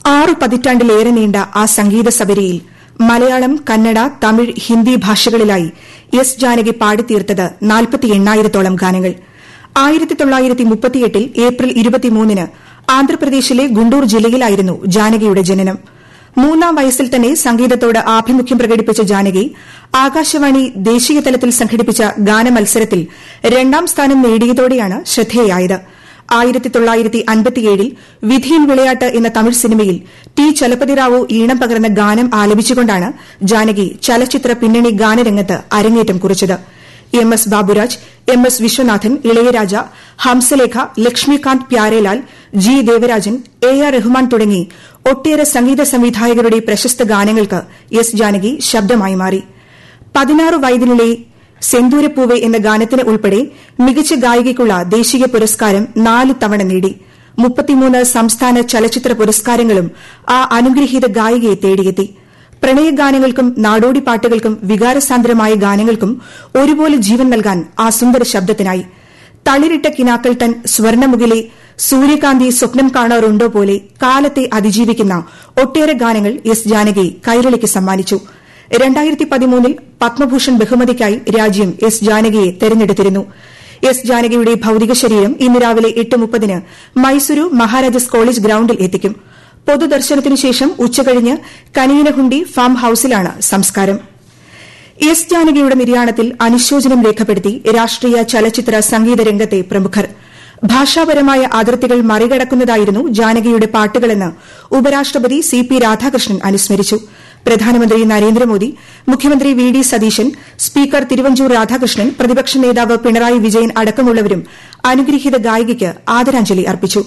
ആറു പതിറ്റാണ്ടിലേറെ നീണ്ട ആ സംഗീത സബരിയിൽ മലയാളം കന്നഡ തമിഴ് ഹിന്ദി ഭാഷകളിലായി എസ് ജാനകി പാടിത്തീർത്തത് നാൽപ്പത്തി എണ്ണായിരത്തോളം ഗാനങ്ങൾ ആയിരത്തി തൊള്ളായിരത്തി മുപ്പത്തിയെട്ടിൽ ഏപ്രിൽ ഇരുപത്തിമൂന്നിന് ആന്ധ്രാപ്രദേശിലെ ഗുണ്ടൂർ ജില്ലയിലായിരുന്നു ജാനകിയുടെ ജനനം മൂന്നാം വയസ്സിൽ തന്നെ സംഗീതത്തോട് ആഭിമുഖ്യം പ്രകടിപ്പിച്ച ജാനകി ആകാശവാണി ദേശീയ തലത്തിൽ സംഘടിപ്പിച്ച ഗാനമത്സരത്തിൽ രണ്ടാം സ്ഥാനം നേടിയതോടെയാണ് ശ്രദ്ധേയായത് ആയിരത്തി തൊള്ളായിരത്തി അൻപത്തിയേഴിൽ വിധിയിൻ വിളയാട്ട് എന്ന തമിഴ് സിനിമയിൽ ടി ചലപതിറാവു ഈണം പകർന്ന ഗാനം ആലപിച്ചുകൊണ്ടാണ് ജാനകി ചലച്ചിത്ര പിന്നണി ഗാനരംഗത്ത് അരങ്ങേറ്റം കുറിച്ചത് M S Baburaj M S Viswanathan Ilaiyaraaja Hamsalekha Laxmikant Pyarelal G Devarajan A R Rahman തുടങ്ങി ഒട്ടേറെ സംഗീത സംവിധായകരുടെ പ്രശസ്ത ഗാനങ്ങൾക്ക് എസ് ജാനകി ശബ്ദമായി മാറി പതിനാറ് വയതിനിലെ സെന്തൂരപ്പൂവെ എന്ന ഗാനത്തിന് ഉൾപ്പെടെ മികച്ച ഗായികയ്ക്കുള്ള ദേശീയ പുരസ്കാരം നാല് തവണ നേടി മുപ്പത്തിമൂന്ന് സംസ്ഥാന ചലച്ചിത്ര പുരസ്കാരങ്ങളും ആ അനുഗ്രഹീത ഗായികയെ തേടിയെത്തി പ്രണയഗാനങ്ങൾക്കും നാടോടി പാട്ടുകൾക്കും വികാരസാന്ദ്രമായ ഗാനങ്ങൾക്കും ഒരുപോലെ ജീവൻ നൽകാൻ ആ സുന്ദര ശബ്ദത്തിനായി തളിരിട്ട കിനാക്കൾ തൻ സ്വർണമുകിലെ സൂര്യകാന്തി സ്വപ്നം കാണാറുണ്ടോ പോലെ കാലത്തെ അതിജീവിക്കുന്ന ഒട്ടേറെ ഗാനങ്ങൾ എസ് ജാനകി കൈരളിക്ക് സമ്മാനിച്ചു രണ്ടായിരത്തി പതിമൂന്നിൽ പത്മഭൂഷൺ ബഹുമതിക്കായി രാജ്യം എസ് ജാനകിയെ തെരഞ്ഞെടുത്തിരുന്നു എസ് ജാനകിയുടെ ഭൌതിക ശരീരം ഇന്ന് രാവിലെ എട്ട് മുപ്പതിന് മൈസൂരു മഹാരാജാസ് കോളേജ് ഗ്രൌണ്ടിൽ എത്തിക്കും പൊതുദർശനത്തിനു ശേഷം ഉച്ചകഴിഞ്ഞ് കനിയനഹുണ്ടി ഫാം ഹൌസിലാണ് സംസ്കാരം എസ് ജാനകിയുടെ നിര്യാണത്തിൽ അനുശോചനം രേഖപ്പെടുത്തി രാഷ്ട്രീയ ചലച്ചിത്ര സംഗീത രംഗത്തെ പ്രമുഖർ ഭാഷാപരമായ അതിർത്തികൾ മറികടക്കുന്നതായിരുന്നു ജാനകിയുടെ പാട്ടുകളെന്ന് ഉപരാഷ്ട്രപതി സി പി രാധാകൃഷ്ണൻ അനുസ്മരിച്ചു പ്രധാനമന്ത്രി നരേന്ദ്രമോദി മുഖ്യമന്ത്രി V D Satheesan speaker Thiruvanchoor Radhakrishnan പ്രതിപക്ഷ നേതാവ് പിണറായി വിജയൻ അടക്കമുള്ളവരും അനുഗ്രഹീത ഗായികയ്ക്ക് ആദരാഞ്ജലി അർപ്പിച്ചു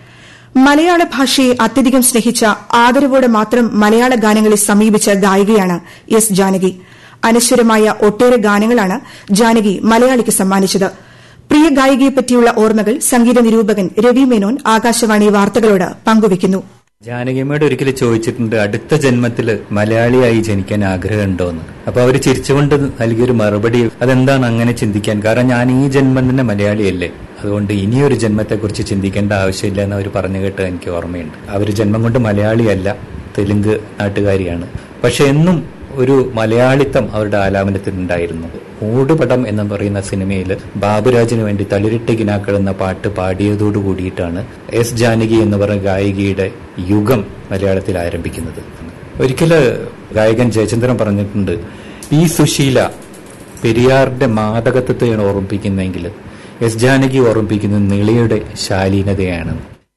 മലയാള ഭാഷയെ അത്യധികം സ്നേഹിച്ച ആദരവോടെ മാത്രം മലയാള ഗാനങ്ങളെ സമീപിച്ച ഗായികയാണ് എസ് ജാനകി അനശ്വരമായ ഒട്ടേറെ ഗാനങ്ങളാണ് ജാനകി മലയാളിക്ക് സമ്മാനിച്ചത് പ്രിയ ഗായികയെപ്പറ്റിയുള്ള ഓർമ്മകൾ സംഗീത നിരൂപകൻ രവി മേനോൻ ആകാശവാണി വാർത്തകളോട് പങ്കുവയ്ക്കുന്നു ജാനകിയമ്മയോട് ഒരിക്കൽ ചോദിച്ചിട്ടുണ്ട് അടുത്ത ജന്മത്തിൽ മലയാളിയായി ജനിക്കാൻ ആഗ്രഹമുണ്ടോന്ന് അപ്പൊ അവര് ചിരിച്ചുകൊണ്ട് നൽകിയൊരു മറുപടി അതെന്താണ് അങ്ങനെ ചിന്തിക്കാൻ കാരണം ഞാൻ ഈ ജന്മം തന്നെ മലയാളിയല്ലേ അതുകൊണ്ട് ഇനിയൊരു ജന്മത്തെക്കുറിച്ച് ചിന്തിക്കേണ്ട ആവശ്യമില്ല എന്ന് അവർ പറഞ്ഞു കേട്ട് എനിക്ക് ഓർമ്മയുണ്ട് അവർ ജന്മം കൊണ്ട് മലയാളിയല്ല തെലുങ്ക് നാട്ടുകാരിയാണ് പക്ഷെ എന്നും ഒരു മലയാളിത്തം അവരുടെ ആലാപനത്തിൽ ഉണ്ടായിരുന്നു മൂടുപടം എന്ന് പറയുന്ന സിനിമയിൽ ബാബുരാജിന് വേണ്ടി തളിരിട്ട് കിനാക്കൾ എന്ന പാട്ട് പാടിയതോടു കൂടിയിട്ടാണ് എസ് ജാനകി എന്ന് പറയുന്ന ഗായികയുടെ യുഗം മലയാളത്തിൽ ആരംഭിക്കുന്നത് ഒരിക്കല് ഗായകൻ ജയചന്ദ്രൻ പറഞ്ഞിട്ടുണ്ട് ഈ സുശീല പെരിയാറിന്റെ മാതകത്വത്തെയാണ് ഓർമ്മിപ്പിക്കുന്നതെങ്കിൽ എസ് ജാനകി ഓർമ്മിപ്പിക്കുന്നത് നിളിയുടെ ശാലീനതയാണ്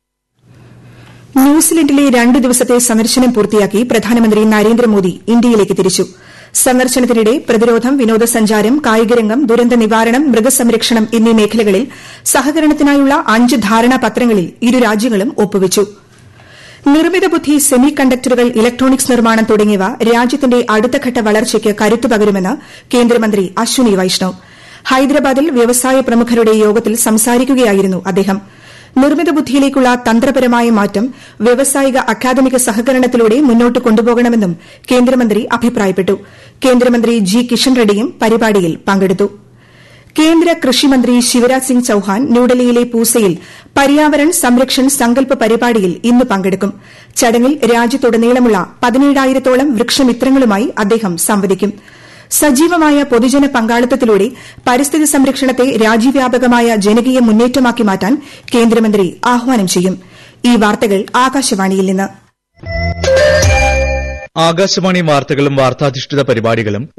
ന്യൂസിലൻഡിലെ രണ്ട് ദിവസത്തെ സന്ദർശനം പൂർത്തിയാക്കി പ്രധാനമന്ത്രി നരേന്ദ്രമോദി ഇന്ത്യയിലേക്ക് തിരിച്ചു സന്ദർശനത്തിനിടെ പ്രതിരോധം വിനോദസഞ്ചാരം കായികരംഗം ദുരന്ത നിവാരണം മൃഗസംരക്ഷണം എന്നീ മേഖലകളിൽ സഹകരണത്തിനായുള്ള അഞ്ച് ധാരണാപത്രങ്ങളിൽ ഇരു രാജ്യങ്ങളും ഒപ്പുവച്ചു നിർമ്മിത ബുദ്ധി സെമി കണ്ടക്ടറുകൾ ഇലക്ട്രോണിക്സ് നിർമ്മാണം തുടങ്ങിയവ രാജ്യത്തിന്റെ അടുത്തഘട്ട വളർച്ചയ്ക്ക് കരുത്തു പകരുമെന്ന് കേന്ദ്രമന്ത്രി അശ്വനി വൈഷ്ണവ് ഹൈദരാബാദിൽ വ്യവസായ പ്രമുഖരുടെ യോഗത്തിൽ സംസാരിക്കുകയായിരുന്നു അദ്ദേഹം നിർമ്മിത ബുദ്ധിയിലേക്കുള്ള തന്ത്രപരമായ മാറ്റം വ്യാവസായിക അക്കാദമിക സഹകരണത്തിലൂടെ മുന്നോട്ട് കൊണ്ടുപോകണമെന്നും കേന്ദ്രമന്ത്രി അഭിപ്രായപ്പെട്ടു കേന്ദ്രമന്ത്രി ജി കിഷൻ റെഡ്ഡിയും പരിപാടിയിൽ പങ്കെടുത്തു കേന്ദ്ര കൃഷിമന്ത്രി ശിവരാജ് സിംഗ് ചൌഹാൻ ന്യൂഡൽഹിയിലെ പൂസയിൽ പര്യാവരൺ സംരക്ഷൺ സങ്കല്പ് പരിപാടിയിൽ ഇന്ന് പങ്കെടുക്കും ചടങ്ങിൽ രാജ്യത്തുടനീളമുള്ള പതിനേഴായിരത്തോളം വൃക്ഷമിത്രങ്ങളുമായി അദ്ദേഹം സംവദിക്കും സജീവമായ പൊതുജന പങ്കാളിത്തത്തിലൂടെ പരിസ്ഥിതി സംരക്ഷണത്തെ രാജ്യവ്യാപകമായ ജനകീയ മുന്നേറ്റമാക്കി മാറ്റാൻ കേന്ദ്രമന്ത്രി ആഹ്വാനം ചെയ്യും ഈ വാർത്തകൾ ആകാശവാണിയിൽ നിന്ന് ആകാശവാണി വാർത്തകളും വാർത്താധിഷ്ഠിത പരിപാടികളും